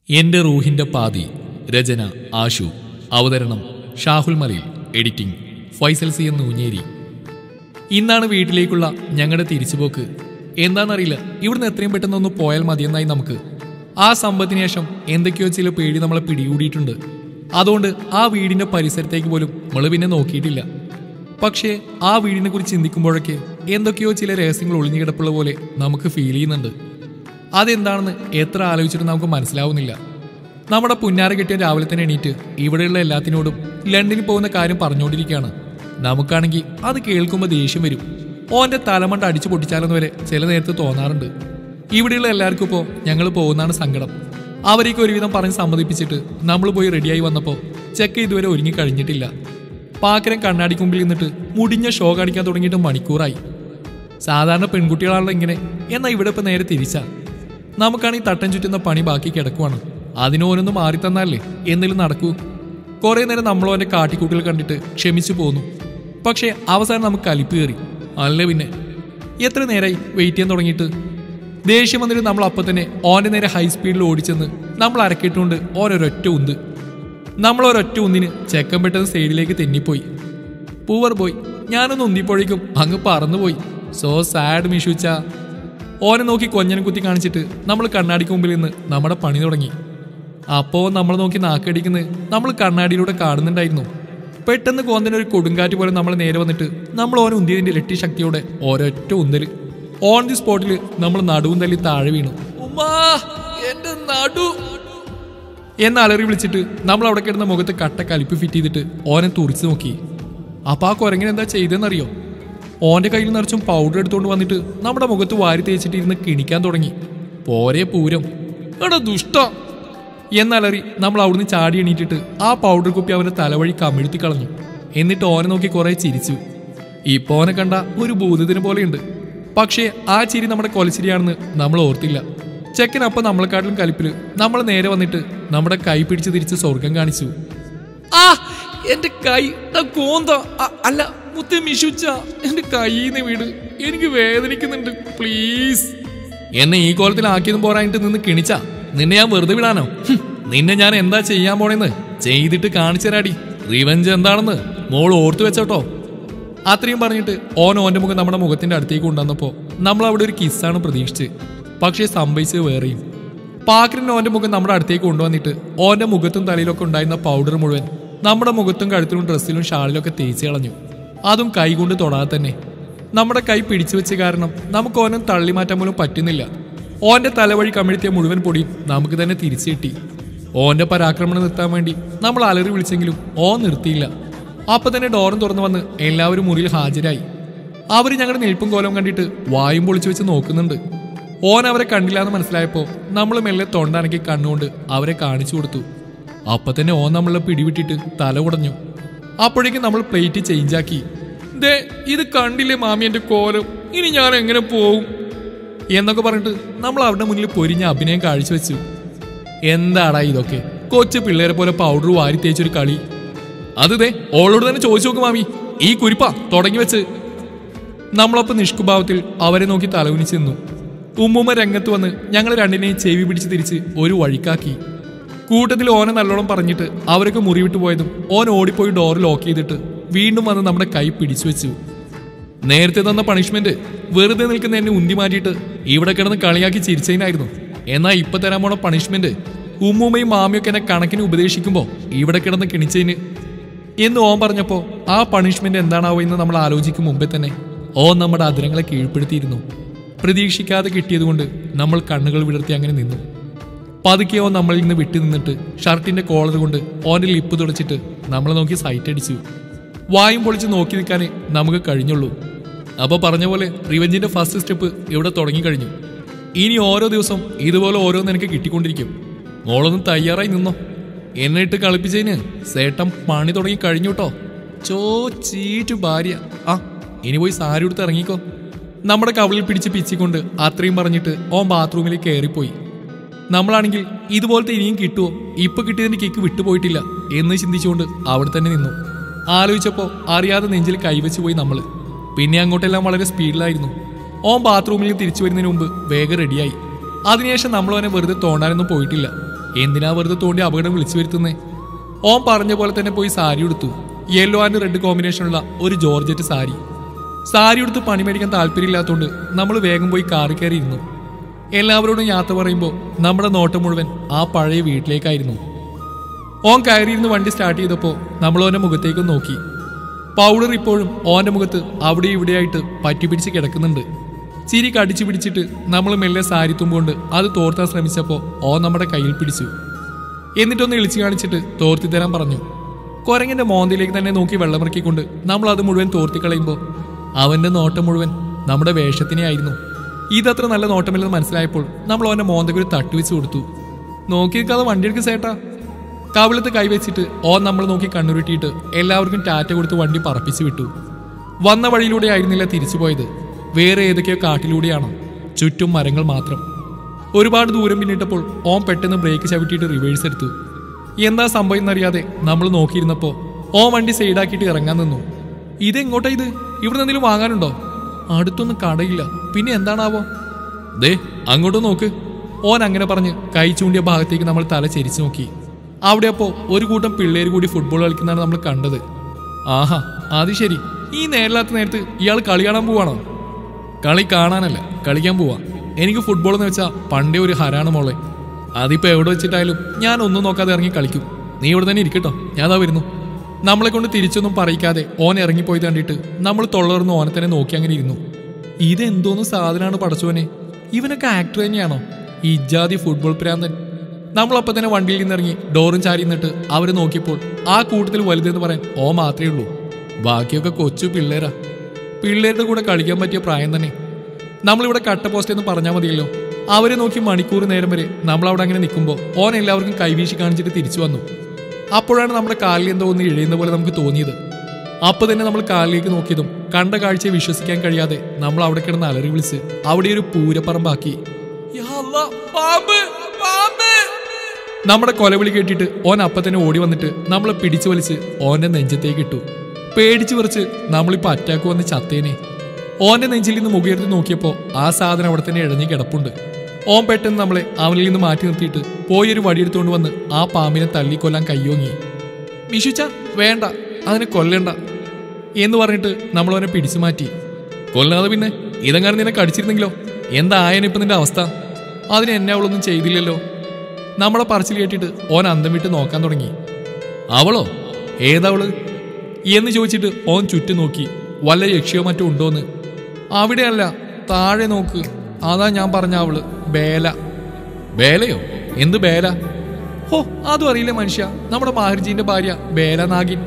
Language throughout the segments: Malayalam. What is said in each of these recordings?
എന്റെ റൂഹിന്റെ പാതി രചന ആശു അവതരണം ഷാഹുൽ മലയിൽ എഡിറ്റിംഗ് ഫൈസൽ സി എന്ന് ഊഞ്ഞേരി ഇന്നാണ് വീട്ടിലേക്കുള്ള ഞങ്ങളുടെ തിരിച്ചുപോക്ക് എന്താണെന്നറിയില്ല ഇവിടുന്ന് എത്രയും പെട്ടെന്ന് ഒന്ന് പോയാൽ മതിയെന്നായി നമുക്ക് ആ സമ്പത്തിന് ശേഷം എന്തൊക്കെയോ ചില പേടി നമ്മളെ പിടികൂടിയിട്ടുണ്ട് അതുകൊണ്ട് ആ വീടിന്റെ പരിസരത്തേക്ക് പോലും നമ്മൾ പിന്നെ നോക്കിയിട്ടില്ല പക്ഷേ ആ വീടിനെ കുറിച്ച് ചിന്തിക്കുമ്പോഴൊക്കെ എന്തൊക്കെയോ ചില രഹസ്യങ്ങൾ ഒളിഞ്ഞു കിടപ്പുള്ള പോലെ നമുക്ക് ഫീൽ ചെയ്യുന്നുണ്ട് അതെന്താണെന്ന് എത്ര ആലോചിച്ചിട്ടും നമുക്ക് മനസ്സിലാവുന്നില്ല നമ്മുടെ പുന്നാര കെട്ടിയ രാവിലെ തന്നെ എണീറ്റ് ഇവിടെയുള്ള എല്ലാത്തിനോടും ലണ്ടനിൽ പോകുന്ന കാര്യം പറഞ്ഞുകൊണ്ടിരിക്കുകയാണ് നമുക്കാണെങ്കിൽ അത് കേൾക്കുമ്പോൾ ദേഷ്യം വരും ഓന്റെ തലമണ്ട അടിച്ചു പൊട്ടിച്ചാലെന്ന് വരെ ചില നേരത്ത് തോന്നാറുണ്ട് ഇവിടെയുള്ള എല്ലാവർക്കും ഇപ്പോൾ ഞങ്ങൾ പോകുന്നതാണ് സങ്കടം അവരേക്ക് ഒരുവിധം പറഞ്ഞ് സമ്മതിപ്പിച്ചിട്ട് നമ്മൾ പോയി റെഡിയായി വന്നപ്പോൾ ചെക്ക ഇതുവരെ ഒരുങ്ങി കഴിഞ്ഞിട്ടില്ല പാക്കരം കണ്ണാടിക്ക് മുമ്പിൽ നിന്നിട്ട് മുടിഞ്ഞ ഷോ കാണിക്കാൻ തുടങ്ങിയിട്ട് മണിക്കൂറായി സാധാരണ പെൺകുട്ടികളാണല്ലോ ഇങ്ങനെ എന്നാൽ ഇവിടെ ഇപ്പൊ നേരെ തിരിച്ചാ നമുക്കാണെങ്കിൽ തട്ടം ചുറ്റുന്ന പണി ബാക്കി കിടക്കുവാണ് അതിനോനൊന്ന് മാറി തന്നാലേ എന്തെങ്കിലും നടക്കൂ കുറെ നേരം നമ്മളോ അവന്റെ കാട്ടിക്കൂട്ടിൽ കണ്ടിട്ട് ക്ഷമിച്ചു പോന്നു പക്ഷേ അവസാനം നമുക്ക് കലിപ്പ് കയറി അല്ല പിന്നെ എത്ര നേരമായി വെയിറ്റ് ചെയ്യാൻ തുടങ്ങിയിട്ട് ദേഷ്യം വന്നിട്ട് നമ്മൾ അപ്പം തന്നെ ഓന്റെ നേരെ ഹൈ സ്പീഡിൽ ഓടിച്ചെന്ന് നമ്മൾ അരക്കിട്ടുകൊണ്ട് ഓരോരൊറ്റ ഉന്ത് നമ്മൾ ഒരൊറ്റ ഉന്തിന് ചെക്കൻ പെട്ടെന്ന് സൈഡിലേക്ക് തെന്നിപ്പോയി പൂവർ പോയി ഞാനൊന്ന് ഉന്തിപ്പോഴേക്കും അങ്ങ് പറന്നുപോയി സോ സാഡ് മിഷുച്ച ഓനെ നോക്കി കൊഞ്ഞനം കുത്തി കാണിച്ചിട്ട് നമ്മൾ കണ്ണാടിക്ക് മുമ്പിൽ നിന്ന് നമ്മുടെ പണി തുടങ്ങി അപ്പോ നമ്മൾ നോക്കി നാക്കടിക്കുന്നത് നമ്മൾ കണ്ണാടിയിലൂടെ കാണുന്നുണ്ടായിരുന്നു പെട്ടെന്ന് കോന്തന് ഒരു കൊടുങ്കാറ്റ് പോലെ നമ്മൾ നേരെ വന്നിട്ട് നമ്മൾ ഓൻ ഉന്തിയതിന്റെ ഇരട്ടി ശക്തിയോടെ ഒരൊറ്റ ഉന്തല് ഓൺ ദി സ്പോട്ടിൽ നമ്മൾ നടുവും തല്ലി താഴെ വീണു ഉമ്മാ എന്റെ നടു എന്ന് അലറി വിളിച്ചിട്ട് നമ്മൾ അവിടെ കിടന്ന മുഖത്ത് കട്ട കലിപ്പ് ഫിറ്റ് ചെയ്തിട്ട് ഓനെ തുറിച്ചു നോക്കി അപ്പൊ ആ കുരങ്ങനെ എന്താ ചെയ്തെന്നറിയോ ഓന്റെ കയ്യിൽ നിറച്ചും പൗഡർ എടുത്തുകൊണ്ട് വന്നിട്ട് നമ്മുടെ മുഖത്ത് വാരി തേച്ചിട്ട് ഇരുന്ന് കിണിക്കാൻ തുടങ്ങി പോരെ പൂരം എടാ ദുഷ്ട എന്നലറി നമ്മൾ അവിടുന്ന് ചാടി എണീറ്റിട്ട് ആ പൗഡർ കുപ്പി അവന്റെ തലവഴി കമിഴ്ത്തി കളഞ്ഞു എന്നിട്ട് ഓനെ നോക്കി കുറെ ചിരിച്ചു ഇപ്പൊ ഓനെ കണ്ട ഒരു ഭൂതത്തിന് പോലെയുണ്ട് പക്ഷേ ആ ചിരി നമ്മുടെ കൊലച്ചിരിയാണെന്ന് നമ്മൾ ഓർത്തില്ല ചെക്കൻ അപ്പൊ നമ്മളെക്കാട്ടിലും കലിപ്പില് നമ്മൾ നേരെ വന്നിട്ട് നമ്മുടെ കൈ പിടിച്ച് തിരിച്ച് സ്വർഗം കാണിച്ചു ആ എന്റെ കൈ ദാ കോന്ത അ- അല്ല മുത്ത മിഷുച്ച എന്റെ കൈന്ന് വീട് എനിക്ക് വേദനിക്കുന്നുണ്ട് പ്ലീസ് എന്നെ ഈ കോലത്തിലാക്കിയതും പോരായിട്ട് നിന്ന് കിണിച്ച നിന്നെ ഞാൻ വെറുതെ വിടാനോ ഹും, നിന്നെ ഞാൻ എന്താ ചെയ്യാൻ പോണെന്ന് ചെയ്തിട്ട് കാണിച്ചു തരാടി റിവഞ്ച് എന്താണെന്ന് മോൾ ഓർത്തു വെച്ചോട്ടോ അത്രയും പറഞ്ഞിട്ട് ഓൻ ഓന്റെ മുഖം നമ്മുടെ മുഖത്തിന്റെ അടുത്തേക്ക് കൊണ്ടുവന്നപ്പോ നമ്മൾ അവിടെ ഒരു കിസ്സാണ് പ്രതീക്ഷിച്ച് പക്ഷേ സംഭവിച്ചത് വേറെയും പാക്കിന് ഓന്റെ മുഖം നമ്മുടെ അടുത്തേക്ക് കൊണ്ടുവന്നിട്ട് ഓന്റെ മുഖത്തും തലയിലൊക്കെ ഉണ്ടായിരുന്ന പൗഡർ മുഴുവൻ നമ്മുടെ മുഖത്തും കഴുത്തിലും ഡ്രസ്സിലും ഷാളിലൊക്കെ തേച്ച് കളഞ്ഞു അതും കൈകൊണ്ട് തൊടാതെ തന്നെ നമ്മുടെ കൈ പിടിച്ചു വെച്ച കാരണം നമുക്ക് ഓനെ തള്ളി മാറ്റാൻ പോലും പറ്റുന്നില്ല ഓന്റെ തലവഴി കമിഴ്ത്തിയ മുഴുവൻ പൊടിയും നമുക്ക് തന്നെ തിരിച്ചു കിട്ടി ഓന്റെ പരാക്രമണം നിർത്താൻ വേണ്ടി നമ്മൾ അലറി വിളിച്ചെങ്കിലും ഓ നിർത്തിയില്ല അപ്പൊ തന്നെ ഡോറും തുറന്നു വന്ന് എല്ലാവരും മുറിയിൽ ഹാജരായി അവർ ഞങ്ങളുടെ നിൽപ്പും കോലം കണ്ടിട്ട് വായും പൊളിച്ചു വെച്ച് നോക്കുന്നുണ്ട് ഓൻ അവരെ കണ്ടില്ല എന്ന് മനസ്സിലായപ്പോ നമ്മൾ മെല്ലെ തൊണ്ടനക്കി കണ്ണുകൊണ്ട് അവരെ കാണിച്ചു കൊടുത്തു അപ്പൊ തന്നെ ഓൻ നമ്മളെ പിടിവിട്ടിട്ട് തല ഉടഞ്ഞു അപ്പോഴേക്കും നമ്മൾ പ്ലേറ്റ് ചേഞ്ച് ആക്കി ദേ ഇത് കണ്ടില്ലേ മാമി എന്റെ കോലം ഇനി ഞാൻ എങ്ങനെ പോവും എന്നൊക്കെ പറഞ്ഞിട്ട് നമ്മൾ അവരുടെ മുന്നിൽ പൊരിഞ്ഞ അഭിനയം കാഴ്ചവെച്ചു എന്താടാ ഇതൊക്കെ കൊച്ചു പിള്ളേരെ പോലെ പൗഡർ വാരി തേച്ചൊരു കളി അത് ദേ ഓളോട് തന്നെ ചോദിച്ചു നോക്ക് മാമി ഈ കുരിപ്പ തുടങ്ങി വെച്ച് നമ്മളപ്പം നിഷ്കുഭാവത്തിൽ അവരെ നോക്കി തലകുനിച്ച് നിന്നു ഉമ്മുമ്മ രംഗത്ത് വന്ന് ഞങ്ങൾ രണ്ടിനെയും ചെവി പിടിച്ച് തിരിച്ച് ഒരു വഴിക്കാക്കി കൂട്ടത്തിൽ ഓനെ നല്ലോണം പറഞ്ഞിട്ട് അവരൊക്കെ മുറിവിട്ട് പോയതും ഓൻ ഓടിപ്പോയി ഡോർ ലോക്ക് ചെയ്തിട്ട് വീണ്ടും വന്ന് നമ്മുടെ കൈ പിടിച്ചു വെച്ചു നേരത്തെ തന്ന പണിഷ്മെന്റ് വെറുതെ നിൽക്കുന്ന എന്നെ ഉന്തി മാറ്റിയിട്ട് ഇവിടെ കിടന്ന് കളിയാക്കി ചിരിച്ചതിനായിരുന്നു എന്നാൽ ഇപ്പൊ തരാൻ പോണ പണിഷ്മെന്റ് ഉമ്മുമ്മയും മാമിയൊക്കെ എന്നെ കണക്കിന് ഉപദേശിക്കുമ്പോ ഇവിടെ കിടന്ന് കിണിച്ചതിന് എന്ന് ഓൻ പറഞ്ഞപ്പോ ആ പണിഷ്മെന്റ് എന്താണാവോ എന്ന് നമ്മൾ ആലോചിക്കും മുമ്പേ തന്നെ ഓൻ നമ്മുടെ അതിരങ്ങളെ കീഴ്പ്പെടുത്തിയിരുന്നു പ്രതീക്ഷിക്കാതെ കിട്ടിയതുകൊണ്ട് നമ്മൾ കണ്ണുകൾ വിടർത്തി അങ്ങനെ നിന്നു പതുക്കെ ഓൻ നമ്മളിൽ നിന്ന് വിട്ടു നിന്നിട്ട് ഷർട്ടിന്റെ കോളർ കൊണ്ട് ഓന്റെ ലിപ്പ് തുടച്ചിട്ട് നമ്മളെ നോക്കി സൈറ്റ് അടിച്ചു വായും പൊളിച്ച് നോക്കി നിൽക്കാനേ നമുക്ക് കഴിഞ്ഞുള്ളൂ അപ്പോൾ പറഞ്ഞ പോലെ റിവെഞ്ചിന്റെ ഫസ്റ്റ് സ്റ്റെപ്പ് ഇവിടെ തുടങ്ങി കഴിഞ്ഞു ഇനി ഓരോ ദിവസം ഇതുപോലെ ഓരോന്ന് എനിക്ക് കിട്ടിക്കൊണ്ടിരിക്കും മോളൊന്നും തയ്യാറായി നിന്നോ എന്നെ ഇട്ട് കളിപ്പിച്ചതിന് സേട്ടം പണി തുടങ്ങി കഴിഞ്ഞു കേട്ടോ ചോ ചീറ്റു ഭാര്യ ആ ഇനി പോയി സാരി എടുത്ത് ഇറങ്ങിക്കോ നമ്മുടെ കവിളിൽ പിടിച്ച് പിച്ചിക്കൊണ്ട് അത്രയും പറഞ്ഞിട്ട് ഓൻ ബാത്റൂമിലേക്ക് കയറിപ്പോയി നമ്മളാണെങ്കിൽ ഇതുപോലത്തെ ഇനിയും കിട്ടുമോ ഇപ്പൊ കിട്ടിയതിന്റെ കേക്ക് വിട്ടുപോയിട്ടില്ല എന്ന് ചിന്തിച്ചുകൊണ്ട് അവിടെ തന്നെ നിന്നു ആലോചിച്ചപ്പോ അറിയാതെ നെഞ്ചിൽ കൈവച്ച് പോയി നമ്മള് പിന്നെ അങ്ങോട്ടെല്ലാം വളരെ സ്പീഡിലായിരുന്നു ഓൻ ബാത്റൂമിൽ തിരിച്ചു വരുന്നതിന് മുമ്പ് വേഗം റെഡിയായി അതിനുശേഷം നമ്മൾ അവനെ വെറുതെ തോണ്ടാനൊന്നും പോയിട്ടില്ല എന്തിനാ വെറുതെ തോണ്ടി അപകടം വിളിച്ചു വരുത്തുന്നേ ഓൻ പറഞ്ഞ പോലെ തന്നെ പോയി സാരി എടുത്തു യെല്ലോ ആൻഡ് റെഡ് കോമ്പിനേഷനുള്ള ഒരു ജോർജറ്റ് സാരി സാരി എടുത്ത് പണി മേടിക്കാൻ താല്പര്യമില്ലാത്തതുകൊണ്ട് നമ്മൾ വേഗം പോയി കാറിൽ കയറി ഇരുന്നു എല്ലാവരോടും യാത്ര പറയുമ്പോൾ നമ്മുടെ നോട്ടം മുഴുവൻ ആ പഴയ വീട്ടിലേക്കായിരുന്നു ഓൻ കയറിയിരുന്ന് വണ്ടി സ്റ്റാർട്ട് ചെയ്തപ്പോൾ നമ്മൾ ഓന്റെ മുഖത്തേക്ക് നോക്കി പൗഡർ ഇപ്പോഴും ഓന്റെ മുഖത്ത് അവിടെ ഇവിടെയായിട്ട് പറ്റിപ്പിടിച്ച് കിടക്കുന്നുണ്ട് ചിരി കടിച്ചു പിടിച്ചിട്ട് നമ്മൾ മെല്ലെ സാരി തുമ്പുകൊണ്ട് അത് തോർത്താൻ ശ്രമിച്ചപ്പോൾ ഓൻ നമ്മുടെ കയ്യിൽ പിടിച്ചു എന്നിട്ടൊന്ന് ഇളിച്ചു കാണിച്ചിട്ട് തോർത്തി തരാൻ പറഞ്ഞു കുരങ്ങന്റെ മോന്തിലേക്ക് തന്നെ നോക്കി വെള്ളമിറക്കിക്കൊണ്ട് നമ്മൾ അത് മുഴുവൻ തോർത്തി കളയുമ്പോൾ അവന്റെ നോട്ടം മുഴുവൻ നമ്മുടെ വേഷത്തിനെ ആയിരുന്നു ഇതത്ര നല്ല നോട്ടമില്ലെന്ന് മനസ്സിലായപ്പോൾ നമ്മൾ അവന്റെ മോന്തയ്ക്ക് ഒരു തട്ടുവെച്ച് കൊടുത്തു നോക്കി നിൽക്കാതെ വണ്ടി എടുക്ക് സേട്ടാ കവിളത്ത് കൈവച്ചിട്ട് ഓൻ നമ്മൾ നോക്കി കണ്ണുരുട്ടിയിട്ട് എല്ലാവർക്കും ടാറ്റ കൊടുത്ത് വണ്ടി പറപ്പിച്ചു വിട്ടു വന്ന വഴിയിലൂടെ ആയിരുന്നില്ല തിരിച്ചു പോയത് വേറെ ഏതൊക്കെയോ കാട്ടിലൂടെയാണ് ചുറ്റും മരങ്ങൾ മാത്രം ഒരുപാട് ദൂരം പിന്നിട്ടപ്പോൾ ഓൻ പെട്ടെന്ന് ബ്രേക്ക് ചവിട്ടിയിട്ട് റിവേഴ്സ് എടുത്തു എന്താ സംഭവം എന്നറിയാതെ നമ്മൾ നോക്കിയിരുന്നപ്പോൾ ഓൻ വണ്ടി സൈഡാക്കിയിട്ട് ഇറങ്ങാൻ നിന്നു ഇതെങ്ങോട്ടാ ഇത് ഇവിടെ എന്തെങ്കിലും വാങ്ങാനുണ്ടോ അടുത്തൊന്നും കടയില്ല പിന്നെ എന്താണാവോ ദേ അങ്ങോട്ട് നോക്ക് ഓൻ അങ്ങനെ പറഞ്ഞ് കൈ ചൂണ്ടിയ ഭാഗത്തേക്ക് നമ്മൾ തല ചെരിച്ചു നോക്കി അവിടെ അപ്പോ ഒരു കൂട്ടം പിള്ളേർ കൂടി ഫുട്ബോൾ കളിക്കുന്നതാണ് നമ്മൾ കണ്ടത് ആഹാ അത് ശരി ഈ നേരില്ലാത്ത നേരത്ത് ഇയാൾ കളി കാണാൻ പോവാണോ കളി കാണാനല്ല കളിക്കാൻ പോവാ എനിക്ക് ഫുട്ബോൾ എന്ന് വെച്ചാൽ പണ്ടേ ഒരു ഹരാണ് മോളെ അതിപ്പോ എവിടെ വെച്ചിട്ടായാലും ഞാൻ ഒന്നും നോക്കാതെ ഇറങ്ങി കളിക്കും നീ ഇവിടെ തന്നെ ഇരിക്കട്ടോ ഞാൻ അതാ വരുന്നു നമ്മളെ കൊണ്ട് തിരിച്ചൊന്നും പറയിക്കാതെ ഓൻ ഇറങ്ങിപ്പോയത് കണ്ടിട്ട് നമ്മൾ തൊള്ളർന്ന് ഓനെ തന്നെ നോക്കി അങ്ങനെ ഇരുന്നു ഇതെന്തോന്ന് സാധനമാണ് പടച്ചോനെ ഇവനൊക്കെ ആക്ടർ തന്നെയാണോ ഈ ഇജാതി ഫുട്ബോൾ പ്രാന്തൻ നമ്മളപ്പം തന്നെ വണ്ടിയിൽ നിന്നിറങ്ങി ഡോറും ചാരി നിന്നിട്ട് അവരെ നോക്കിയപ്പോൾ ആ കൂട്ടത്തിൽ വലുതെന്ന് പറയാൻ ഓ മാത്രമേ ഉള്ളൂ ബാക്കിയൊക്കെ കൊച്ചു പിള്ളേരാ പിള്ളേരുടെ കൂടെ കളിക്കാൻ പറ്റിയ പ്രായം തന്നെ നമ്മളിവിടെ കട്ട പോസ്റ്റ് എന്ന് പറഞ്ഞാൽ മതിയല്ലോ അവരെ നോക്കി മണിക്കൂർ നേരം വരെ നമ്മൾ അവിടെ അങ്ങനെ നിൽക്കുമ്പോൾ ഓൻ എല്ലാവർക്കും കൈവീശി കാണിച്ചിട്ട് തിരിച്ചു വന്നു അപ്പോഴാണ് നമ്മുടെ കാലിൽ എന്തോ ഒന്ന് ഇഴയുന്ന പോലെ നമുക്ക് തോന്നിയത് അപ്പൊ തന്നെ നമ്മൾ കാലിലേക്ക് നോക്കിയതും കണ്ട കാഴ്ചയെ വിശ്വസിക്കാൻ കഴിയാതെ നമ്മൾ അവിടെ കിടന്ന് അലറി വിളിച്ച് അവിടെ ഒരു പൂരപ്പറമ്പാക്കി യാ അല്ലാ, പാമ്പ്, പാമ്പ്. നമ്മുടെ കൊലവിളി കേട്ടിട്ട് ഓൻ അപ്പൊ തന്നെ ഓടി വന്നിട്ട് നമ്മളെ പിടിച്ചു വലിച്ച് ഓന്റെ നെഞ്ചത്തേക്ക് ഇട്ടു പേടിച്ചു പറിച്ച് നമ്മളിപ്പോ അറ്റാക്ക് വന്ന് ചത്തേനെ ഓന്റെ നെഞ്ചിൽ നിന്ന് മുഖയെടുത്ത് നോക്കിയപ്പോ ആ സാധനം അവിടെ തന്നെ ഇഴഞ്ഞ് കിടപ്പുണ്ട് ഓൻ പെട്ടെന്ന് നമ്മളെ അവനിൽ നിന്ന് മാറ്റി നിർത്തിയിട്ട് പോയൊരു വടിയെടുത്തുകൊണ്ട് വന്ന് ആ പാമ്പിനെ തല്ലിക്കൊല്ലാൻ കയ്യോങ്ങി വിഷുച്ച വേണ്ട അതിനെ കൊല്ലണ്ട എന്ന് പറഞ്ഞിട്ട് നമ്മൾ അവനെ പിടിച്ചു മാറ്റി കൊല്ലാതെ പിന്നെ ഇതെങ്ങാനും നിന്നെ കടിച്ചിരുന്നെങ്കിലോ എന്താ ആയനിപ്പോ നിന്റെ അവസ്ഥ അതിന് എന്നെ അവളൊന്നും ചെയ്തില്ലല്ലോ നമ്മളെ പറച്ചിൽ കേട്ടിട്ട് ഓൻ അന്തം വിട്ട് നോക്കാൻ തുടങ്ങി അവളോ ഏതവള് എന്ന് ചോദിച്ചിട്ട് ഓൻ ചുറ്റും നോക്കി വല്ല യക്ഷിയോ മറ്റോ ഉണ്ടോന്ന് അവിടെയല്ല താഴെ നോക്ക് അതാ ഞാൻ പറഞ്ഞ അവള് ബേല ബേലയോ എന്ത് ബേല ഹോ അതും അറിയില്ല മനുഷ്യ നമ്മുടെ മാഹർജീന്റെ ഭാര്യ ബേല നാഗിൻ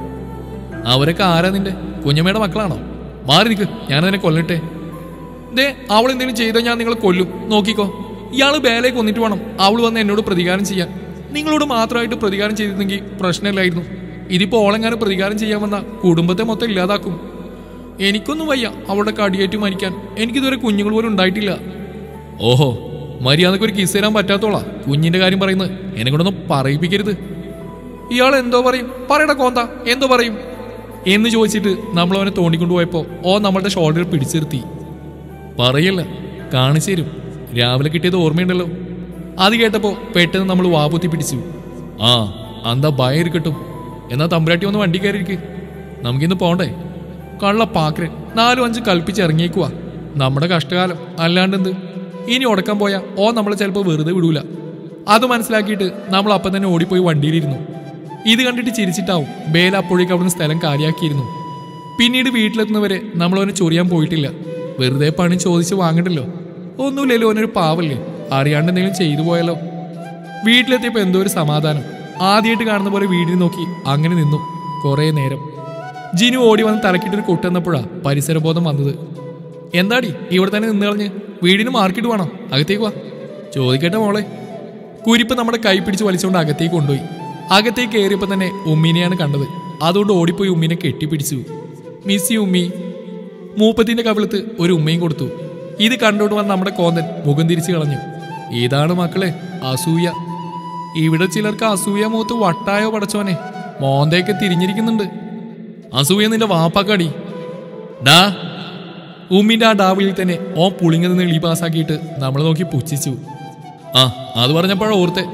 അവരൊക്കെ ആരാ നിന്റെ കുഞ്ഞമ്മയുടെ മക്കളാണോ മാറി നിൽക്ക് ഞാനതിനെ കൊല്ലട്ടെ ദേ അവൾ എന്തെങ്കിലും ചെയ്താൽ ഞാൻ നിങ്ങളെ കൊല്ലും നോക്കിക്കോ ഇയാള് ബേലയെ കൊന്നിട്ട് വേണം അവൾ വന്ന് എന്നോട് പ്രതികാരം ചെയ്യാൻ നിങ്ങളോട് മാത്രമായിട്ട് പ്രതികാരം ചെയ്തിരുന്നെങ്കിൽ പ്രശ്നമില്ലായിരുന്നു ഇതിപ്പോ ഓളെങ്ങാനും പ്രതികാരം ചെയ്യാൻ വന്ന കുടുംബത്തെ മൊത്തം ഇല്ലാതാക്കും എനിക്കൊന്നും വയ്യ അവളുടെ കടിയേറ്റ് മരിക്കാൻ എനിക്കിതുവരെ കുഞ്ഞുങ്ങൾ പോലും ഉണ്ടായിട്ടില്ല ഓഹോ മര്യാദക്ക് ഒരു കിസ് തരാൻ പറ്റാത്തോളാ കുഞ്ഞിന്റെ കാര്യം പറയുന്നത് എന്നെ കൊണ്ടൊന്നും പറയിപ്പിക്കരുത് ഇയാൾ എന്തോ പറയും പറയട കോന്ത എന്തോ പറയും എന്ന് ചോദിച്ചിട്ട് നമ്മൾ അവനെ തോണ്ടിക്കൊണ്ടുപോയപ്പോ ഓ നമ്മളുടെ ഷോൾഡറിൽ പിടിച്ചിരുത്തി പറയല്ല കാണിച്ചു തരും രാവിലെ കിട്ടിയത് ഓർമ്മയുണ്ടല്ലോ അത് കേട്ടപ്പോ പെട്ടെന്ന് നമ്മൾ വാപൂത്തി പിടിച്ചു ആ അന്താ ഭയം ഇരിക്കട്ടും എന്നാ തമ്പുരാട്ടി ഒന്ന് വണ്ടി കയറിയിരിക്ക് നമുക്കിന്ന് പോണ്ടേ കള്ള പാക്കരൻ നാലും അഞ്ച് കൽപ്പിച്ച് ഇറങ്ങിയേക്കുവാ നമ്മുടെ കഷ്ടകാലം അല്ലാണ്ടെന്ത് ഇനി ഉടക്കാൻ പോയാ ഓ നമ്മളെ ചിലപ്പോൾ വെറുതെ വിടൂല അത് മനസ്സിലാക്കിയിട്ട് നമ്മൾ അപ്പം തന്നെ ഓടിപ്പോയി വണ്ടിയിലിരുന്നു ഇത് കണ്ടിട്ട് ചിരിച്ചിട്ടാവും ബേല അപ്പോഴേക്ക് അവിടുന്ന് സ്ഥലം കാലിയാക്കിയിരുന്നു പിന്നീട് വീട്ടിലെത്തുന്നവരെ നമ്മൾ അവനെ ചൊറിയാൻ പോയിട്ടില്ല വെറുതെ പണി ചോദിച്ച് വാങ്ങണ്ടല്ലോ ഒന്നുമില്ലല്ലോ അവനൊരു പാവല്ലേ അറിയാണ്ട് എന്തെങ്കിലും ചെയ്തു പോയാലോ വീട്ടിലെത്തിയപ്പോൾ എന്തോ ഒരു സമാധാനം ആദ്യമായിട്ട് കാണുന്ന പോലെ വീടിന് നോക്കി അങ്ങനെ നിന്നു കുറേ നേരം ജിനു ഓടി വന്ന് തലക്കിട്ടൊരു കൊട്ടുന്നപ്പോഴാ പരിസരബോധം വന്നത് എന്താടി ഇവിടെ തന്നെ നിന്ന് കളഞ്ഞ് വീടിന് മാർക്കറ്റ് വേണം അകത്തേക്ക് വാ ചോദിക്കട്ടെ മോളെ കുരിപ്പ് നമ്മുടെ കൈ പിടിച്ച് വലിച്ചുകൊണ്ട് അകത്തേക്ക് കൊണ്ടുപോയി അകത്തേക്ക് കയറിയപ്പോൾ തന്നെ ഉമ്മീനെയാണ് കണ്ടത് അതുകൊണ്ട് ഓടിപ്പോയി ഉമ്മീനെ കെട്ടിപ്പിടിച്ചു മിസ് യു ഉമ്മി മൂപ്പത്തിന്റെ കവിളത്ത് ഒരു ഉമ്മയും കൊടുത്തു ഇത് കണ്ടോണ്ട് വന്ന് നമ്മുടെ കോന്തൻ മുഖം തിരിച്ചു കളഞ്ഞു ഇതാണ് മക്കളെ അസൂയ ഇവിടെ ചിലർക്ക് അസൂയ മൂത്ത് വട്ടായോ പടച്ചോനെ മോന്തയൊക്കെ തിരിഞ്ഞിരിക്കുന്നുണ്ട് അസൂയ നിന്റെ വാപ്പാക്കടി ഡാ ഉമ്മിന്റെ ആ ഡാവിളിൽ തന്നെ ഓ പുളിങ്ങ നിന്ന് ഇളി പാസ്സാക്കിയിട്ട് നമ്മളെ നോക്കി പുച്ഛിച്ചു ആ അത് പറഞ്ഞപ്പോഴാ ഓർത്തെ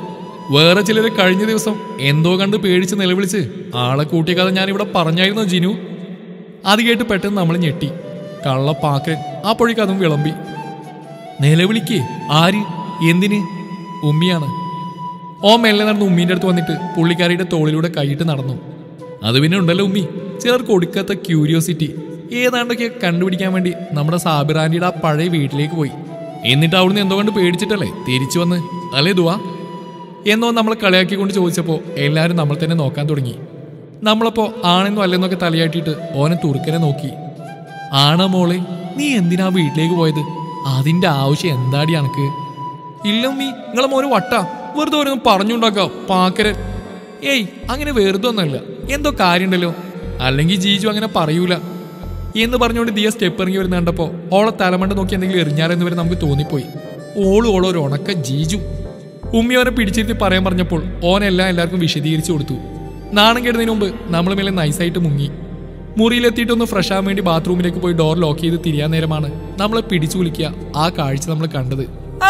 വേറെ ചിലര് കഴിഞ്ഞ ദിവസം എന്തോ കണ്ട് പേടിച്ച് നിലവിളിച്ച് ആളെ കൂട്ടിയ കഥ ഞാൻ ഇവിടെ പറഞ്ഞായിരുന്നോ ജിനു അത് കേട്ട് പെട്ടെന്ന് നമ്മൾ ഞെട്ടി കള്ളപ്പാക്കൻ അപ്പോഴേക്കും അതും വിളമ്പി നിലവിളിക്കേ ആര് എന്തിന് ഉമ്മിയാണ് ഓ മെല്ലെ നടന്ന് ഉമ്മീൻ്റെ അടുത്ത് വന്നിട്ട് പുള്ളിക്കാരിയുടെ തോളിലൂടെ കൈയിട്ട് നടന്നു അത് പിന്നെ ഉണ്ടല്ലോ ഉമ്മി ചിലർക്ക് കൊടുക്കാത്ത ക്യൂരിയോസിറ്റി ഏതാണ്ടൊക്കെ കണ്ടുപിടിക്കാൻ വേണ്ടി നമ്മുടെ സാബിറാൻഡിയുടെ ആ പഴയ വീട്ടിലേക്ക് പോയി എന്നിട്ട് അവിടുന്ന് എന്തോ കണ്ട് പേടിച്ചിട്ടല്ലേ തിരിച്ചു വന്ന് അല്ലേ ദുവാ എന്നോ നമ്മൾ കളിയാക്കിക്കൊണ്ട് ചോദിച്ചപ്പോൾ എല്ലാവരും നമ്മൾ തന്നെ നോക്കാൻ തുടങ്ങി നമ്മളപ്പോൾ ആണെന്നോ അല്ലെന്നൊക്കെ തലയാട്ടിയിട്ട് ഓനെ തുറുക്കനെ നോക്കി ആണോ മോളെ നീ എന്തിനാ വീട്ടിലേക്ക് പോയത് അതിന്റെ ആവശ്യം എന്താടി അനക്ക് ഇല്ല ഉമ്മി നിങ്ങളെ മോന് വട്ടാ വെറുതെ ഓരോന്നും പറഞ്ഞുണ്ടാക്കാം പാക്കരൻ ഏയ് അങ്ങനെ വെറുതെ ഒന്നല്ല എന്തോ കാര്യമുണ്ടല്ലോ അല്ലെങ്കിൽ ജീജു അങ്ങനെ പറയൂല എന്ന് പറഞ്ഞുകൊണ്ട് ദിയ സ്റ്റെപ്പ് ഇറങ്ങി വരുന്ന കണ്ടപ്പോ ഓളെ തലമണ്ട നോക്കി എന്തെങ്കിലും എറിഞ്ഞാരെന്ന് വരെ നമുക്ക് തോന്നിപ്പോയി ഓളും ഓളോ ഒരു ഉണക്ക ജീജു ഉമ്മി അവനെ പിടിച്ചിരുത്തി പറയാൻ പറഞ്ഞപ്പോൾ ഓനെല്ലാം എല്ലാവർക്കും വിശദീകരിച്ചു കൊടുത്തു നാണം കേടുന്നതിന് മുമ്പ് നമ്മൾ മേലെ നൈസായിട്ട് മുങ്ങി മുറിയിലെത്തിയിട്ടൊന്ന് ഫ്രഷ് ആവാൻ വേണ്ടി ബാത്റൂമിലേക്ക് പോയി ഡോർ ലോക്ക് ചെയ്ത് തിരിയാൻ നേരമാണ് നമ്മളെ പിടിച്ചു വിളിക്കുക ആ കാഴ്ച നമ്മൾ കണ്ടത്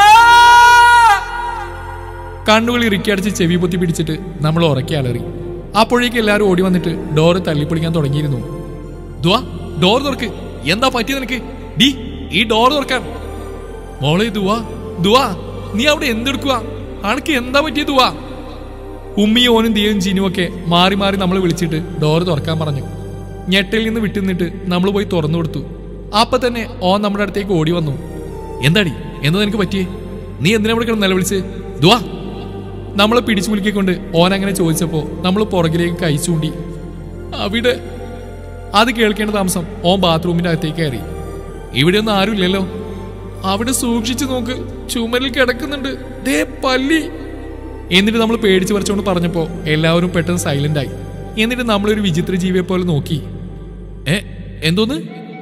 കണ്ണുകൾ ഇറുക്കിയടച്ച് ചെവി പൊത്തി പിടിച്ചിട്ട് നമ്മൾ ഉറക്കി അലറി അപ്പോഴേക്ക് എല്ലാവരും ഓടി വന്നിട്ട് ഡോറ് തള്ളിപ്പൊളിക്കാൻ തുടങ്ങിയിരുന്നു ദുവാ ഡോർ തുറക്ക് എന്താ പറ്റിയത് നിനക്ക് ഡി ഈ ഡോർ തുറക്കാൻ മോളെ ദുവാ ദുവാ നീ അവിടെ എന്തെടുക്കുക അനക്ക് എന്താ പറ്റിയ ദുവാ ഉമ്മിയും ഓനും ദിയയും ജീനും ഒക്കെ മാറി മാറി നമ്മൾ വിളിച്ചിട്ട് ഡോർ തുറക്കാൻ പറഞ്ഞു ഞെട്ടയിൽ നിന്ന് വിട്ടു നിന്നിട്ട് നമ്മൾ പോയി തുറന്നു കൊടുത്തു അപ്പൊ തന്നെ ഓൻ നമ്മുടെ അടുത്തേക്ക് ഓടി വന്നു എന്താടി എന്താ നിനക്ക് പറ്റിയേ നീ എന്തിനാ ഇവിടെ കിടന്ന് നിലവിളിച്ച് ദുവാ നമ്മളെ പിടിച്ചു കുലുക്കിക്കൊണ്ട് ഓൻ അങ്ങനെ ചോദിച്ചപ്പോ നമ്മൾ പുറകിലേക്ക് കൈ ചൂണ്ടി അവിടെ അത് കേൾക്കേണ്ട താമസം ഓൻ ബാത്റൂമിന്റെ അകത്തേക്ക് കയറി ഇവിടെ ഒന്നും ആരുമില്ലല്ലോ അവിടെ സൂക്ഷിച്ചു നോക്ക് ചുമരിൽ കിടക്കുന്നുണ്ട് ദേ പല്ലി എന്നിട്ട് നമ്മൾ പേടിച്ചു പറിച്ചുകൊണ്ട് പറഞ്ഞപ്പോ എല്ലാവരും പെട്ടെന്ന് സൈലന്റ് ആയി എന്നിട്ട് നമ്മളൊരു വിചിത്ര ജീവിയെ പോലെ നോക്കി ഏ എന്തോന്ന്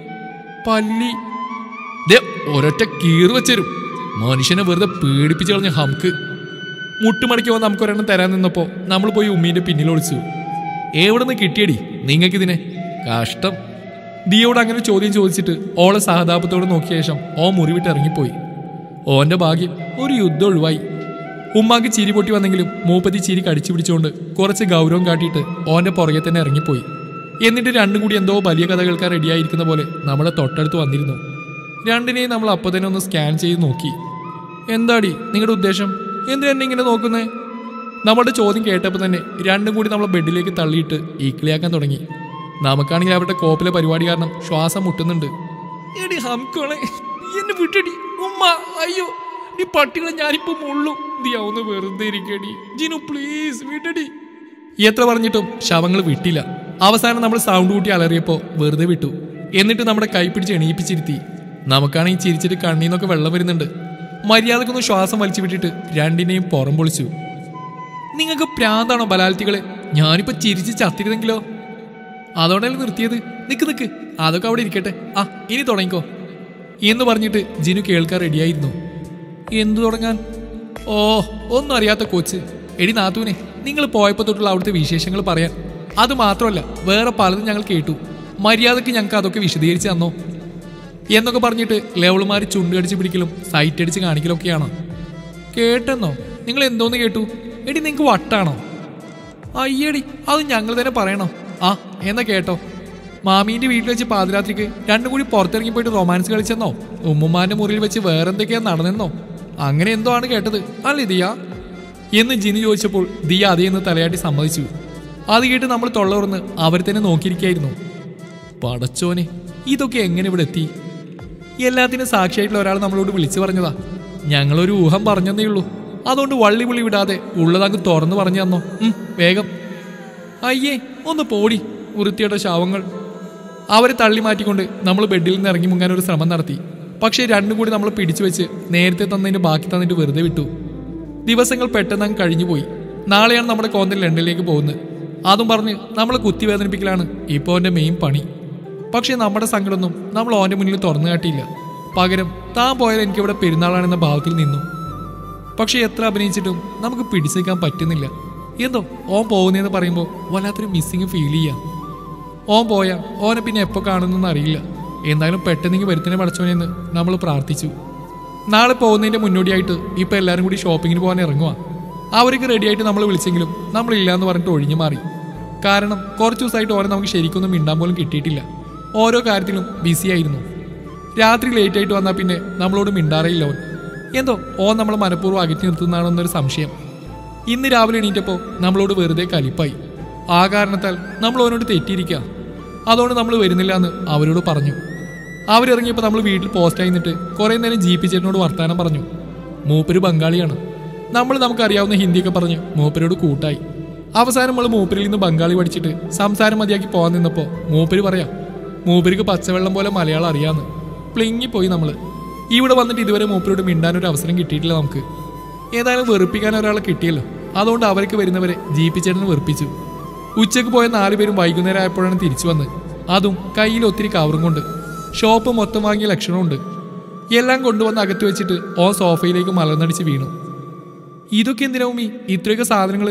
പല്ലി ദേ ഒരൊറ്റ കീറ് വെച്ചരും മനുഷ്യനെ വെറുതെ പേടിപ്പിച്ചു കളഞ്ഞ ഹംക്ക് മുട്ടുമടക്കി വന്ന് നമുക്ക് ഒരെണ്ണം തരാൻ നിന്നപ്പോ നമ്മൾ പോയി ഉമ്മീന്റെ പിന്നിൽ ഒളിച്ചു എവിടെ നിന്ന് കിട്ടിയടി നിങ്ങൾക്കിതിനെ കഷ്ടം ദിയോട് അങ്ങനെ ചോദ്യം ചോദിച്ചിട്ട് ഓളെ സഹതാപത്തോടെ നോക്കിയ ശേഷം ഓ മുറിവിട്ട് ഇറങ്ങിപ്പോയി ഓന്റെ ഭാഗ്യം ഒരു യുദ്ധം ഒഴിവായി ഉമ്മാക്ക് ചിരി പൊട്ടി വന്നെങ്കിലും മൂപ്പത്തി ചിരി കടിച്ചു പിടിച്ചുകൊണ്ട് കുറച്ച് ഗൗരവം കാട്ടിയിട്ട് ഓന്റെ പുറകെ തന്നെ ഇറങ്ങിപ്പോയി എന്നിട്ട് രണ്ടും കൂടി എന്തോ വലിയ കഥ കേൾക്കാൻ റെഡിയായിരിക്കുന്ന പോലെ നമ്മുടെ തൊട്ടടുത്ത് വന്നിരുന്നു രണ്ടിനെയും നമ്മൾ അപ്പോൾ തന്നെ ഒന്ന് സ്കാൻ ചെയ്ത് നോക്കി എന്താടി നിങ്ങളുടെ ഉദ്ദേശം എന്തിനാ എന്നെ ഇങ്ങനെ നോക്കുന്നേ നമ്മുടെ ചോദ്യം കേട്ടപ്പോൾ തന്നെ രണ്ടും കൂടി നമ്മളെ ബെഡിലേക്ക് തള്ളിയിട്ട് ഈക്കിളിയാക്കാൻ തുടങ്ങി നമുക്കാണെങ്കിൽ അവരുടെ കോപ്പിലെ പരിപാടി കാരണം ശ്വാസം മുട്ടുന്നുണ്ട് എടി ഹംക്കോളെ എന്നെ വിട്ടടി ഉമ്മ അയ്യോ നീ പട്ടികളെ ഞാനിപ്പോ മുള്ളു നീ ഒന്ന് വെറുതെ ഇരിക്കടി ജിനു പ്ലീസ് വിട്ടടി എത്ര പറഞ്ഞിട്ടും ശവങ്ങൾ വിട്ടില്ല അവസാനം നമ്മൾ സൗണ്ട് കൂട്ടി അലറിയപ്പോ വെറുതെ വിട്ടു എന്നിട്ട് നമ്മുടെ കൈ പിടിച്ച് എണീപ്പിച്ചിരുത്തി നമുക്കാണെങ്കിൽ ചിരിച്ചിട്ട് കണ്ണീന്നൊക്കെ വെള്ളം വരുന്നുണ്ട് മര്യാദക്കൊന്ന് ശ്വാസം വലിച്ചു വിട്ടിട്ട് രണ്ടിനെയും പുറം പൊളിച്ചു നിങ്ങൾക്ക് പ്രാന്താണോ ബലാൽത്തികളെ ഞാനിപ്പോ ചിരിച്ച് ചത്തിരുന്നെങ്കിലോ അതോടല്ലേ നിർത്തിയത് നിക്ക് നിക്ക് അതൊക്കെ അവിടെ ഇരിക്കട്ടെ ആ ഇനി തുടങ്ങിക്കോ എന്ന് പറഞ്ഞിട്ട് ജിനു കേൾക്കാൻ റെഡിയായിരുന്നു എന്തു തുടങ്ങാൻ ഓ ഒന്നും അറിയാത്ത കോച്ച് എടി നാത്തൂനെ നിങ്ങൾ പോയപ്പോ തൊട്ടുള്ള അവിടുത്തെ വിശേഷങ്ങൾ പറയാൻ അത് മാത്രമല്ല വേറെ പലതും ഞങ്ങൾ കേട്ടു മര്യാദക്ക് ഞങ്ങൾക്ക് അതൊക്കെ വിശദീകരിച്ച് തന്നോ എന്നൊക്കെ പറഞ്ഞിട്ട് ലെവളുമാര് ചുണ്ടുകടിച്ച് പിടിക്കലും സൈറ്റ് അടിച്ച് കാണിക്കലൊക്കെയാണോ കേട്ടെന്നോ നിങ്ങൾ എന്തോന്ന് കേട്ടു എടി നിങ്ങൾക്ക് വട്ടാണോ അയ്യടി അത് ഞങ്ങൾ തന്നെ പറയണോ ആ എന്നാ കേട്ടോ മാമീന്റെ വീട്ടിൽ വെച്ച് പാതിരാത്രിക്ക് രണ്ടും കൂടി പുറത്തിറങ്ങി പോയിട്ട് റൊമാൻസ് കളിച്ചെന്നോ ഉമ്മുമാന്റെ മുറിയിൽ വെച്ച് വേറെന്തൊക്കെയാ നടന്നെന്നോ അങ്ങനെ എന്തോ ആണ് കേട്ടത് അല്ലേ ദിയ എന്ന് ജിനി ചോദിച്ചപ്പോൾ ദിയ അതേന്ന് തലയാട്ടി സമ്മതിച്ചു അത് കേട്ട് നമ്മൾ തൊള്ളവർന്ന് അവർ തന്നെ നോക്കിയിരിക്കായിരുന്നു പടച്ചോനെ ഇതൊക്കെ എങ്ങനെ ഇവിടെ എത്തി എല്ലാത്തിനും സാക്ഷിയായിട്ടുള്ള ഒരാൾ നമ്മളോട് വിളിച്ചു പറഞ്ഞതാ ഞങ്ങളൊരു ഊഹം പറഞ്ഞതേ ഉള്ളൂ അതുകൊണ്ട് വള്ളി പുള്ളി വിടാതെ ഉള്ളതങ്ങ് തുറന്നു പറഞ്ഞു തന്നോ ഉം, വേഗം അയ്യേ ഒന്ന് പോടി വൃത്തിയുടെ ശവങ്ങൾ അവരെ തള്ളി മാറ്റിക്കൊണ്ട് നമ്മൾ ബെഡിൽ നിന്ന് ഇറങ്ങി മുങ്ങാൻ ഒരു ശ്രമം നടത്തി പക്ഷേ രണ്ടും കൂടി നമ്മൾ പിടിച്ചു വെച്ച് നേരത്തെ തന്നതിന് ബാക്കി തന്നിട്ട് വെറുതെ വിട്ടു ദിവസങ്ങൾ പെട്ടെന്ന് അങ്ങ് കഴിഞ്ഞുപോയി നാളെയാണ് നമ്മുടെ കോന്തൽ ലണ്ടനിലേക്ക് പോകുന്നത് അതും പറഞ്ഞ് നമ്മളെ കുത്തി വേദനിപ്പിക്കലാണ് ഇപ്പോൾ അവൻ്റെ മെയിൻ പണി പക്ഷേ നമ്മുടെ സങ്കടമൊന്നും നമ്മൾ ഓൻ്റെ മുന്നിൽ തുറന്നു കാട്ടിയില്ല പകരം താൻ പോയാൽ എനിക്കിവിടെ പെരുന്നാളാണെന്ന ഭാവത്തിൽ നിന്നു പക്ഷെ എത്ര അഭിനയിച്ചിട്ടും നമുക്ക് പിടിച്ചേക്കാൻ പറ്റുന്നില്ല എന്തോ ഓൻ പോകുന്നതെന്ന് പറയുമ്പോൾ വല്ലാത്തൊരു മിസ്സിങ് ഫീൽ ചെയ്യാം ഓൻ പോയാ ഓനെ പിന്നെ എപ്പോൾ കാണുന്നൊന്നും അറിയില്ല എന്തായാലും പെട്ടെന്നെങ്കിൽ വരുത്തിനെ പഠിച്ചോനെന്ന് നമ്മൾ പ്രാർത്ഥിച്ചു നാളെ പോകുന്നതിന്റെ മുന്നോടിയായിട്ട് ഇപ്പൊ എല്ലാരും കൂടി ഷോപ്പിങ്ങിന് പോകാൻ ഇറങ്ങുക അവർക്ക് റെഡിയായിട്ട് നമ്മൾ വിളിച്ചെങ്കിലും നമ്മളില്ല എന്ന് പറഞ്ഞിട്ട് ഒഴിഞ്ഞു മാറി കാരണം കുറച്ച് ദിവസമായിട്ട് ഓരോ നമുക്ക് ശരിക്കൊന്നും മിണ്ടാൻ പോലും കിട്ടിയിട്ടില്ല ഓരോ കാര്യത്തിലും ബിസി ആയിരുന്നു രാത്രി ലേറ്റ് ആയിട്ട് വന്നാൽ പിന്നെ നമ്മളോട് മിണ്ടാറയില്ല ഓൻ എന്തോ ഓൻ നമ്മളെ മനഃപൂർവ്വം അകറ്റി നിർത്തുന്നതാണെന്നൊരു സംശയം ഇന്ന് രാവിലെ എണീറ്റപ്പോൾ നമ്മളോട് വെറുതെ കലിപ്പായി ആ കാരണത്താൽ നമ്മൾ അവനോട് തെറ്റിയിരിക്കുക അതുകൊണ്ട് നമ്മൾ വരുന്നില്ല എന്ന് അവരോട് പറഞ്ഞു അവരിറങ്ങിയപ്പോൾ നമ്മൾ വീട്ടിൽ പോസ്റ്റായി നിന്നിട്ട് കുറേ നേരം ജീപ്പി ചേട്ടനോട് വർത്താനം പറഞ്ഞു മൂപ്പര് ബംഗാളിയാണ് നമ്മൾ നമുക്കറിയാവുന്ന ഹിന്ദിയൊക്കെ പറഞ്ഞ് മൂപ്പരോട് കൂട്ടായി അവസാനം നമ്മൾ മൂപ്പരിൽ നിന്ന് ബംഗാളി പഠിച്ചിട്ട് സംസാരം മതിയാക്കി പോകാൻ നിന്നപ്പോൾ മൂപ്പര് പറയാം മൂപ്പർക്ക് പച്ചവെള്ളം പോലെ മലയാളം അറിയാന്ന് പ്ലിങ്ങിപ്പോയി നമ്മൾ ഇവിടെ വന്നിട്ട് ഇതുവരെ മൂപ്പരോട് മിണ്ടാനൊരു അവസരം കിട്ടിയിട്ടില്ല നമുക്ക് ഏതായാലും വെറുപ്പിക്കാൻ ഒരാളെ കിട്ടിയല്ലോ അതുകൊണ്ട് അവർക്ക് വരുന്നവരെ ജീപ്പിച്ചേട്ടന് വെറുപ്പിച്ചു ഉച്ചക്ക് പോയ നാലുപേരും വൈകുന്നേരം ആയപ്പോഴാണ് തിരിച്ചു വന്ന് അതും കയ്യിൽ ഒത്തിരി കവറും കൊണ്ട് ഷോപ്പ് മൊത്തം വാങ്ങിയ ലക്ഷണമുണ്ട് എല്ലാം കൊണ്ടുവന്ന് അകത്ത് വെച്ചിട്ട് ഓ സോഫയിലേക്ക് മലർന്നടിച്ച് വീണു ഇതൊക്കെ എന്തിനാ ഉമ്മി ഇത്രയൊക്കെ സാധനങ്ങൾ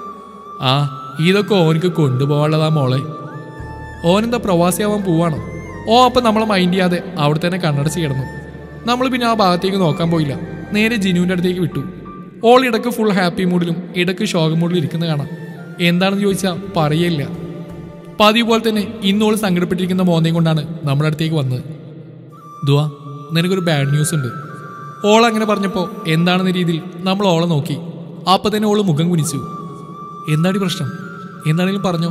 ആ ഇതൊക്കെ ഓനക്ക് കൊണ്ടുപോകാനുള്ളതാ മോളെ ഓനെന്താ പ്രവാസിയാവാൻ പോവാണോ ഓ അപ്പം നമ്മളെ മൈൻഡ് ചെയ്യാതെ അവിടെ തന്നെ കണ്ണടച്ച് കിടന്നു നമ്മൾ പിന്നെ ആ ഭാഗത്തേക്ക് നോക്കാൻ പോയില്ല നേരെ ജിനുവിൻ്റെ അടുത്തേക്ക് വിട്ടു ഓൾ ഇടക്ക് ഫുൾ ഹാപ്പി മൂഡിലും ഇടക്ക് ശോക മൂഡിലും ഇരിക്കുന്ന കാണാം എന്താണെന്ന് ചോദിച്ചാൽ പറയില്ല പതിവ് പോലെ തന്നെ ഇന്നോൾ സങ്കടപ്പെട്ടിരിക്കുന്ന മോന്തയും കൊണ്ടാണ് നമ്മുടെ അടുത്തേക്ക് വന്നത് ദുവാ നിനക്കൊരു ബാഡ് ന്യൂസ് ഉണ്ട് ഓൾ അങ്ങനെ പറഞ്ഞപ്പോൾ എന്താണെന്ന രീതിയിൽ നമ്മൾ ഓളെ നോക്കി അപ്പം തന്നെ ഓള് മുഖം കുനിച്ചു എന്താണ് പ്രശ്നം എന്താണെങ്കിലും പറഞ്ഞോ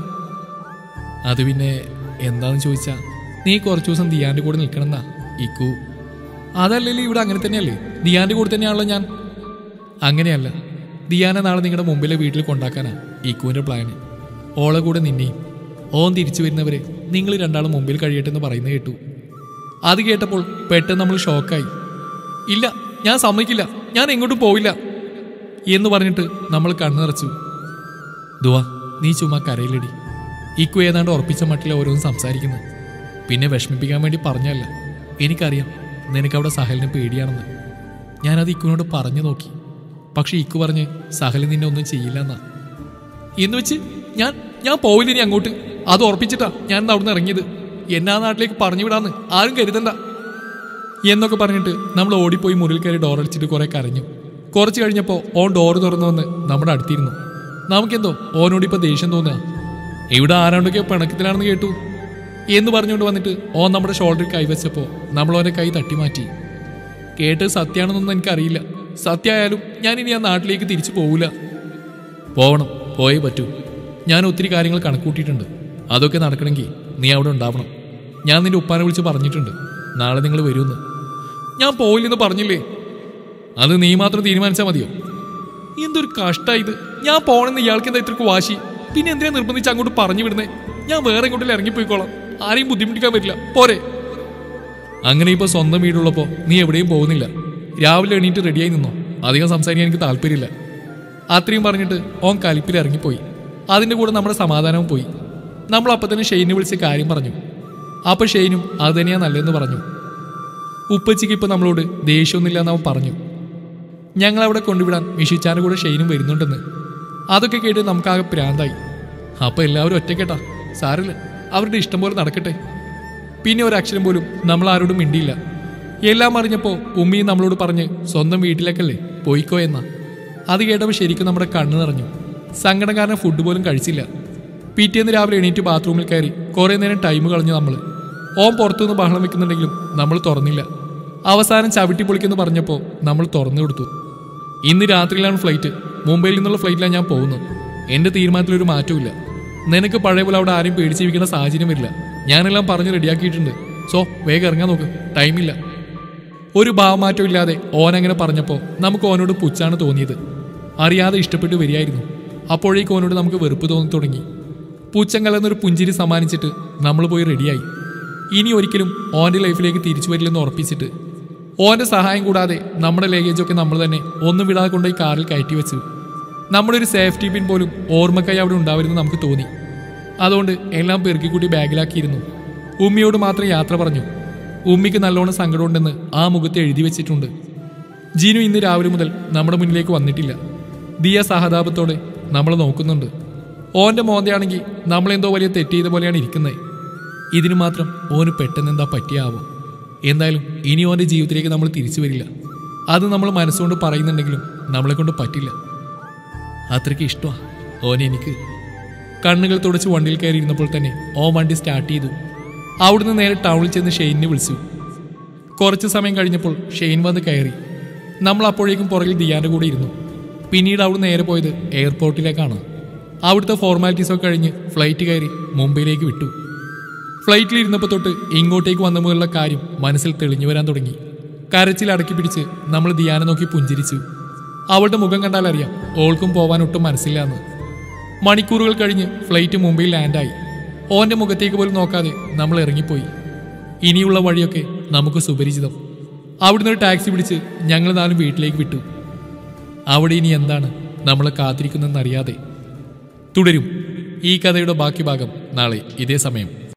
അത് പിന്നെ എന്താണെന്ന് ചോദിച്ചാ നീ കുറച്ച് ദിവസം ദിയാന്റെ കൂടെ നിൽക്കണമെന്നാ ഇക്കു അതല്ലല്ലേ ഇവിടെ അങ്ങനെ തന്നെയല്ലേ ദിയാന്റെ കൂടെ തന്നെയാണല്ലോ ഞാൻ അങ്ങനെയല്ല ദിയാനെ നാളെ നിങ്ങളുടെ മുമ്പിലെ വീട്ടിൽ കൊണ്ടാക്കാനാ ഇക്കുവിന്റെ പ്ലാന് ഓളെ കൂടെ നിന്നെയും ഓൻ തിരിച്ചു വരുന്നവരെ നിങ്ങൾ രണ്ടാളും മുമ്പിൽ കഴിയട്ടെ എന്ന് പറയുന്നത് കേട്ടു അത് കേട്ടപ്പോൾ പെട്ടെന്ന് നമ്മൾ ഷോക്കായി ഇല്ല ഞാൻ സമ്മതിക്കില്ല ഞാൻ എങ്ങോട്ടും പോവില്ല എന്ന് പറഞ്ഞിട്ട് നമ്മൾ കണ്ണു നിറച്ചു ദുവാ നീ ചുമ്മാ കരയിലടി ഇക്കു ഏതാണ്ട് ഉറപ്പിച്ച മട്ടിലെ ഓരോന്നും സംസാരിക്കുന്നത് പിന്നെ വിഷമിപ്പിക്കാൻ വേണ്ടി പറഞ്ഞല്ല എനിക്കറിയാം നിനക്കവിടെ സഹലിന് പേടിയാണെന്ന് ഞാനത് ഇക്കുവിനോട് പറഞ്ഞു നോക്കി പക്ഷെ ഇക്കു പറഞ്ഞ് സഹല് നിന്നെ ഒന്നും ചെയ്യില്ല എന്നാ എന്ന് വെച്ച് ഞാൻ ഞാൻ പോയില്ല ഇനി അങ്ങോട്ട് അത് ഉറപ്പിച്ചിട്ടാ ഞാൻ ഇന്ന് അവിടുന്ന് ഇറങ്ങിയത് എന്നാ നാട്ടിലേക്ക് പറഞ്ഞു വിടാന്ന് ആരും കരുതണ്ട എന്നൊക്കെ പറഞ്ഞിട്ട് നമ്മൾ ഓടിപ്പോയി മുറിയിൽ കയറി ഡോർ അടിച്ചിട്ട് കുറെ കരഞ്ഞു കുറച്ച് കഴിഞ്ഞപ്പോൾ ഓൻ ഡോറ് തുറന്നു വന്ന് നമ്മുടെ അടുത്തിരുന്നു നമുക്കെന്തോ ഓനോട് ഇപ്പൊ ദേഷ്യം തോന്നുക ഇവിടെ ആരാണ്ടൊക്കെ പിണക്കത്തിലാണെന്ന് കേട്ടു എന്ന് പറഞ്ഞുകൊണ്ട് വന്നിട്ട് ഓൻ നമ്മുടെ ഷോൾഡറിൽ കൈവച്ചപ്പോൾ നമ്മൾ ഓനെ കൈ തട്ടി മാറ്റി കേട്ട് സത്യാണെന്നൊന്നും എനിക്കറിയില്ല സത്യമായാലും ഞാൻ ഇനി ആ നാട്ടിലേക്ക് തിരിച്ചു പോവില്ല പോവണം പോയേ പറ്റൂ ഞാൻ ഒത്തിരി കാര്യങ്ങൾ കണക്കൂട്ടിയിട്ടുണ്ട് അതൊക്കെ നടക്കണമെങ്കിൽ നീ അവിടെ ഉണ്ടാവണം ഞാൻ നിന്റെ ഉപ്പാനെ വിളിച്ച് പറഞ്ഞിട്ടുണ്ട് നാളെ നിങ്ങൾ വരുമെന്ന് ഞാൻ പോയില്ലെന്ന് പറഞ്ഞില്ലേ അത് നീ മാത്രം തീരുമാനിച്ചാൽ മതിയോ എന്തൊരു കഷ്ടാ ഇത് ഞാൻ പോണെന്ന് ഇയാൾക്ക് എന്താ ഇത്രക്ക് വാശി പിന്നെ എന്തിനാ നിർബന്ധിച്ച് അങ്ങോട്ട് പറഞ്ഞു വിടുന്നേ ഞാൻ വേറെ എങ്ങോട്ടിൽ ഇറങ്ങിപ്പോയിക്കോളാം ആരെയും ബുദ്ധിമുട്ടിക്കാൻ പറ്റില്ല പോരെ അങ്ങനെ ഇപ്പൊ സ്വന്തം വീടുള്ളപ്പോ നീ എവിടെയും പോകുന്നില്ല രാവിലെ എണീറ്റ് റെഡിയായി നിന്നോ അധികം സംസാരിക്കാൻ എനിക്ക് താല്പര്യമില്ല അത്രയും പറഞ്ഞിട്ട് ഓൻ കലിപ്പിൽ ഇറങ്ങിപ്പോയി അതിന്റെ കൂടെ നമ്മുടെ സമാധാനവും പോയി നമ്മൾ അപ്പൊ തന്നെ ഷെയ്നെ വിളിച്ച് കാര്യം പറഞ്ഞു അപ്പൊ ഷെയ്നും അത് തന്നെയാ നല്ലതെന്ന് പറഞ്ഞു ഉപ്പച്ചിക്ക് ഇപ്പൊ നമ്മളോട് ദേഷ്യമൊന്നുമില്ല എന്ന് അവൻ പറഞ്ഞു ഞങ്ങൾ അവിടെ കൊണ്ടുവിടാൻ മിഷിച്ചാന്റെ കൂടെ ഷെയ്നും വരുന്നുണ്ടെന്ന് അതൊക്കെ കേട്ട് നമുക്കാകെ പ്രാന്തായി അപ്പൊ എല്ലാവരും ഒറ്റക്കെട്ടാ സാറില്ല അവരുടെ ഇഷ്ടം പോലെ നടക്കട്ടെ പിന്നെ ഒരു അക്ഷരം പോലും നമ്മൾ ആരോടും മിണ്ടിയില്ല എല്ലാം അറിഞ്ഞപ്പോൾ ഉമ്മിയും നമ്മളോട് പറഞ്ഞ് സ്വന്തം വീട്ടിലേക്കല്ലേ പോയിക്കോ എന്നാ അത് കേട്ടപ്പോൾ ശരിക്കും നമ്മുടെ കണ്ണ് നിറഞ്ഞു സങ്കടം കാരണം ഫുഡ് പോലും കഴിച്ചില്ല പിറ്റേന്ന് രാവിലെ എണീറ്റ് ബാത്റൂമിൽ കയറി കുറേ നേരം ടൈം കളഞ്ഞു നമ്മൾ ഓൻ പുറത്തുനിന്ന് ബഹളം വെക്കുന്നുണ്ടെങ്കിലും നമ്മൾ തുറന്നില്ല അവസാനം ചവിട്ടി പൊളിക്കെന്ന് പറഞ്ഞപ്പോൾ നമ്മൾ തുറന്നു കൊടുത്തു ഇന്ന് രാത്രിയിലാണ് ഫ്ലൈറ്റ് മുംബൈയിൽ നിന്നുള്ള ഫ്ലൈറ്റിലാണ് ഞാൻ പോകുന്നത് എൻ്റെ തീരുമാനത്തിലൊരു മാറ്റവും നിനക്ക് പഴയ പോലെ അവിടെ ആരും പേടിച്ച് ജീവിക്കേണ്ട സാഹചര്യം വരില്ല ഞാനെല്ലാം പറഞ്ഞ് റെഡിയാക്കിയിട്ടുണ്ട് സോ വേഗം ഇറങ്ങാൻ നോക്ക് ടൈമില്ല ഒരു ഭാവമാറ്റം ഇല്ലാതെ ഓൻ അങ്ങനെ പറഞ്ഞപ്പോൾ നമുക്ക് ഓനോട് പുച്ഛാണ് തോന്നിയത് അറിയാതെ ഇഷ്ടപ്പെട്ടു വരികയായിരുന്നു അപ്പോഴേക്ക് ഓനോട് നമുക്ക് വെറുപ്പ് തോന്നി തുടങ്ങി പുച്ഛം കലർന്നൊരു പുഞ്ചിരി സമ്മാനിച്ചിട്ട് നമ്മൾ പോയി റെഡിയായി ഇനി ഒരിക്കലും ഓൻ്റെ ലൈഫിലേക്ക് തിരിച്ചു വരില്ലെന്ന് ഉറപ്പിച്ചിട്ട് ഓൻ്റെ സഹായം കൂടാതെ നമ്മുടെ ലഗേജൊക്കെ നമ്മൾ തന്നെ ഒന്നും വിടാതെ കൊണ്ടുപോയി കാറിൽ കയറ്റി വെച്ചു നമ്മുടെ ഒരു സേഫ്റ്റി പിൻ പോലും ഓർമ്മക്കായി അവിടെ ഉണ്ടാവരുമെന്ന് നമുക്ക് തോന്നി അതുകൊണ്ട് എല്ലാം പെറുക്കിക്കൂട്ടി ബാഗിലാക്കിയിരുന്നു ഉമ്മിയോട് മാത്രം യാത്ര പറഞ്ഞു ഉമ്മിക്ക് നല്ലോണം സങ്കടമുണ്ടെന്ന് ആ മുഖത്ത് എഴുതി വെച്ചിട്ടുണ്ട് ജീനു ഇന്ന് രാവിലെ മുതൽ നമ്മുടെ മുന്നിലേക്ക് വന്നിട്ടില്ല ദിയ സഹതാപത്തോടെ നമ്മളെ നോക്കുന്നുണ്ട് ഓന്റെ മോന്തയാണെങ്കിൽ നമ്മളെന്തോ വലിയ തെറ്റ് ചെയ്ത പോലെയാണ് ഇരിക്കുന്നത് ഇതിന് മാത്രം ഓന് പെട്ടെന്ന് എന്താ പറ്റിയാവോ എന്തായാലും ഇനി ഓന്റെ ജീവിതത്തിലേക്ക് നമ്മൾ തിരിച്ചു വരില്ല അത് നമ്മൾ മനസ്സുകൊണ്ട് പറയുന്നുണ്ടെങ്കിലും നമ്മളെ കൊണ്ട് പറ്റില്ല അത്രയ്ക്ക് ഇഷ്ടമാണ് ഓനെ എനിക്ക് കണ്ണുകൾ തുടച്ച് വണ്ടിയിൽ കയറി ഇരുന്നപ്പോൾ തന്നെ ഓൻ വണ്ടി സ്റ്റാർട്ട് ചെയ്തു അവിടുന്ന് നേരെ ടൗണിൽ ചെന്ന് ഷെയ്നിനെ വിളിച്ചു കുറച്ച് സമയം കഴിഞ്ഞപ്പോൾ ഷെയ്ൻ വന്ന് കയറി നമ്മൾ അപ്പോഴേക്കും പുറകിൽ ദിയാന്റെ കൂടെ ഇരുന്നു പിന്നീട് അവിടെ നേരെ പോയത് എയർപോർട്ടിലേക്കാണ് അവിടുത്തെ ഫോർമാലിറ്റീസ് ഒക്കെ കഴിഞ്ഞ് ഫ്ലൈറ്റ് കയറി മുംബൈയിലേക്ക് വിട്ടു ഫ്ലൈറ്റിൽ ഇരുന്നപ്പോൾ തൊട്ട് ഇങ്ങോട്ടേക്ക് വന്ന മുതലുള്ള കാര്യം മനസ്സിൽ തെളിഞ്ഞു വരാൻ തുടങ്ങി കരച്ചിൽ അടക്കി പിടിച്ച് നമ്മൾ ദിയാനെ നോക്കി പുഞ്ചിരിച്ചു അവളുടെ മുഖം കണ്ടാൽ അറിയാം ഓൾക്കും പോവാൻ ഒട്ടും മനസ്സില്ല എന്ന് മണിക്കൂറുകൾ കഴിഞ്ഞ് ഫ്ലൈറ്റ് മുംബൈയിൽ ലാൻഡായി ഓന്റെ മുഖത്തേക്ക് പോലും നോക്കാതെ നമ്മൾ ഇറങ്ങിപ്പോയി ഇനിയുള്ള വഴിയൊക്കെ നമുക്ക് സുപരിചിതം അവിടുന്ന് ഒരു ടാക്സി പിടിച്ച് ഞങ്ങൾ നാലും വീട്ടിലേക്ക് വിട്ടു അവിടെ ഇനി എന്താണ് നമ്മളെ കാത്തിരിക്കുന്നതെന്നറിയാതെ തുടരും ഈ കഥയുടെ ബാക്കി ഭാഗം നാളെ ഇതേ സമയം